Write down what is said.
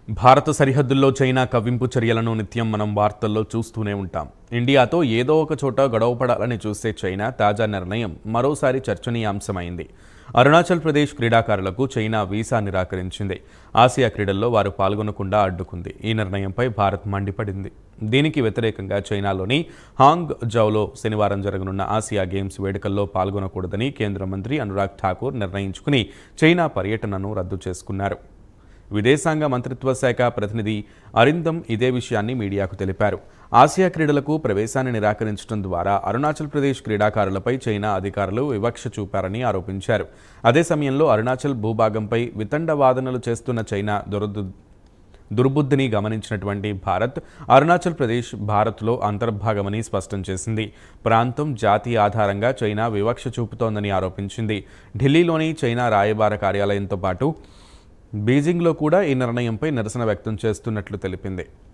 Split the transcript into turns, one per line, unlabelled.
భారత సరిహద్దుల్లో చైనా కవ్వింపు చర్యలను నిత్యం మనం వార్తల్లో చూస్తూనే ఉంటాం ఇండియాతో ఏదో ఒక చోట గొడవపడాలని చూసే చైనా తాజా నిర్ణయం మరోసారి చర్చనీయాంశమైంది అరుణాచల్ ప్రదేశ్ క్రీడాకారులకు చైనా వీసా నిరాకరించింది ఆసియా క్రీడల్లో వారు పాల్గొనకుండా అడ్డుకుంది ఈ నిర్ణయంపై భారత్ మండిపడింది దీనికి వ్యతిరేకంగా చైనాలోని హాంగ్ జౌలో శనివారం జరగనున్న ఆసియా గేమ్స్ వేడుకల్లో పాల్గొనకూడదని కేంద్ర మంత్రి అనురాగ్ ఠాకూర్ నిర్ణయించుకుని చైనా పర్యటనను రద్దు చేసుకున్నారు విదేశాంగ మంత్రిత్వ శాఖ ప్రతినిధి అరిందం ఇదే విషయాన్ని మీడియాకు తెలిపారు ఆసియా క్రీడలకు ప్రవేశాన్ని నిరాకరించడం ద్వారా అరుణాచల్ ప్రదేశ్ క్రీడాకారులపై చైనా అధికారులు వివక్ష చూపారని ఆరోపించారు అదే సమయంలో అరుణాచల్ భూభాగంపై వితండ వాదనలు చేస్తున్న చైనా దురదు దుర్బుద్ధిని గమనించినటువంటి భారత్ అరుణాచల్ ప్రదేశ్ భారత్లో అంతర్భాగమని స్పష్టం చేసింది ప్రాంతం జాతి ఆధారంగా చైనా వివక్ష చూపుతోందని ఆరోపించింది ఢిల్లీలోని చైనా రాయబార కార్యాలయంతో పాటు బీజింగ్లో కూడా ఈ నిర్ణయంపై నిరసన వ్యక్తం చేస్తున్నట్లు తెలిపింది